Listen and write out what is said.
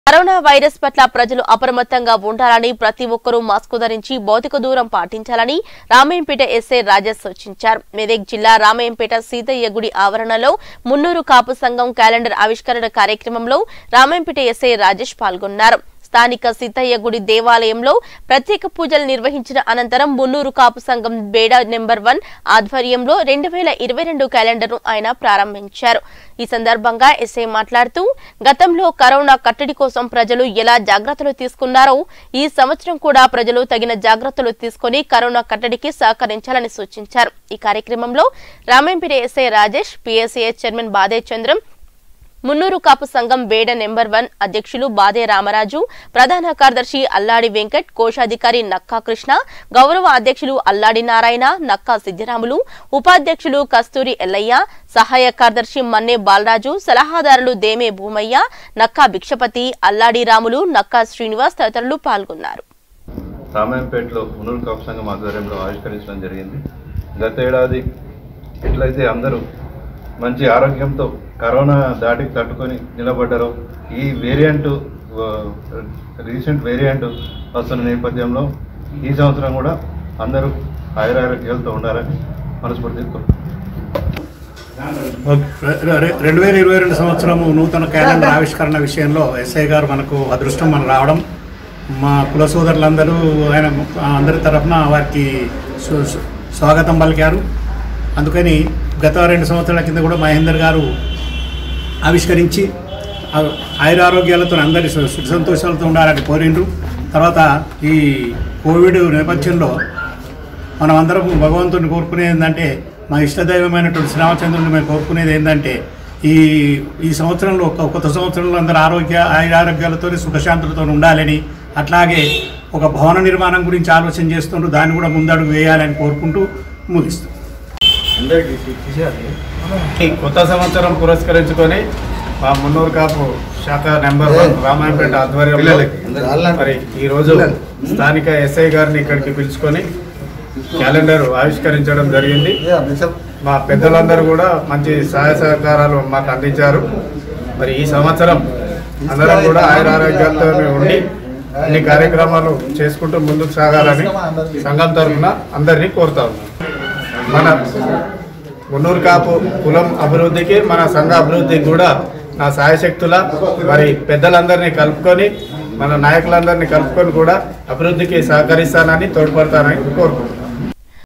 Corona virus పట్ల ప్రజలు అప్రమత్తంగా ఉండాలని ప్రతి ఒక్కరూ మాస్క్ ధరించి భౌతిక దూరం పాటించాలని రామయ్యంపేట ఎస్ఐ రాజేష్ సూచించారు మెదక్ జిల్లా రామయ్యంపేట సీతయ్య గుడి ఆవరణలో మున్నూరు కాపు సంఘం క్యాలెండర్ ఆవిష్కరణ కార్యక్రమంలో రామయ్యంపేట ఎస్ఐ రాజేష్ పాల్గొన్నారు స్థానిక సీతయ్య గుడి దేవాలయంలో ప్రత్యేక పూజలు నిర్వహించిన అనంతరం మున్నూరు కాపు సంఘం బేడా నెంబర్ వన్ ఆధ్వర్యంలో రెండు వేల ఇరవై రెండు క్యాలెండర్ను ఆయన ప్రారంభించారు ఈ సందర్భంగా ఎస్ఐ మాట్లాడుతూ గతంలో కరోనా కట్టడి కోసం ప్రజలు ఎలా జాగ్రత్తలు తీసుకున్నారో ఈ సంవత్సరం కూడా ప్రజలు తగిన జాగ్రత్తలు తీసుకుని కరోనా కట్టడికి సహకరించాలని సూచించారు ఈ కార్యక్రమంలో Ramempiri SI Rajesh PSAS chairman Bade Chandram మున్నూరు కాపు సంఘం వేడ నెంబర్ వన్ అధ్యక్షులు బాదే రామరాజు ప్రధాన కార్యదర్శి అల్లాడి వెంకట్ కోశాధికారి నక్కా కృష్ణ గౌరవ అధ్యక్షులు అల్లాడి నారాయణ నక్కా సిద్దిరాములు ఉపాధ్యక్షులు కస్తూరి ఎల్లయ్య సహాయ కార్యదర్శి మన్నే బాలరాజు సలహాదారులు దేమే భూమయ్య నక్కా భిక్షపతి అల్లాడి రాములు నక్కా శ్రీనివాస్ తదితరులు పాల్గొన్నారు రామాయంపేటలో మునూరు కాపు సంఘం ఆధ్వర్యంలో ఆవిష్కరించడం జరిగింది గత ఏడాది ఎట్లయితే అందరూ మంచి ఆరోగ్యంతో కరోనా దాటికి తట్టుకొని నిలబడ్డారో ఈ వేరియంట్ రీసెంట్ వేరియంట్ వస్తున్న నేపథ్యంలో ఈ సంవత్సరం కూడా అందరూ ఆయురారోగ్యాలతో ఉండాలని మనస్ఫూర్తిగా కోరుకుంటున్నాను. రె- రె- రెండు వేల ఇరవై రెండు సంవత్సరము నూతన క్యాలెండర్ ఆవిష్కరణ విషయంలో ఎస్ఐ గారు మనకు అదృష్టం మనం రావడం మా కుల సోదరులందరూ ఆయన అందరి తరఫున వారికి సు- సు- స్వాగతం పలికారు అందుకని గత రెండు సంవత్సరాల కింద కూడా మహేందర్ గారు ఆవిష్కరించి ఆ- ఆయురారోగ్యాలతో అందరి సు- సుఖ సంతోషాలతో ఉండాలని కోరిండ్రు తర్వాత ఈ కోవిడ్ నేపథ్యంలో మనం అందరం భగవంతుని కోరుకునేది ఏంటంటే మా ఇష్టదైవమైనటువంటి శ్రీరామచంద్రుని మేము కోరుకునేది ఏంటంటే ఈ ఈ సంవత్సరంలో ఒక కొత్త సంవత్సరంలో అందరూ ఆరోగ్య ఆయురారోగ్యాలతో సుఖశాంతులతో ఉండాలని అట్లాగే ఒక భవన నిర్మాణం గురించి ఆలోచన చేస్తుంటూ దాన్ని కూడా ముందడుగు వేయాలని కోరుకుంటూ ముగిస్తాం ఈ కొత్త సంవత్సరం పురస్కరించుకొని మా మున్నూరు కాపు శాఖ నెంబర్ వన్ రామాయణపేట ఆధ్వర్యంలో మరి ఈరోజు స్థానిక ఎస్ఐ గారిని ఇక్కడికి పిలుచుకొని క్యాలెండర్ ఆవిష్కరించడం జరిగింది మా పెద్దలందరూ కూడా మంచి సహాయ సహకారాలు మాకు అందించారు మరి ఈ సంవత్సరం అందరం కూడా ఆయుర ఆరోగ్యాలతో ఉండి అన్ని కార్యక్రమాలు చేసుకుంటూ ముందుకు సాగాలని సంఘం తరఫున అందరినీ కోరుతా ఉన్నాం మన మున్నూరు కాపు కులం అభివృద్ధికి మన సంఘ అభివృద్ధికి కూడా నా సాయశక్తుల మరి పెద్దలందరినీ కలుపుకొని మన నాయకులందరినీ కలుపుకొని కూడా అభివృద్ధికి సహకరిస్తానని తోడ్పడతానని కోరుకుంటున్నాను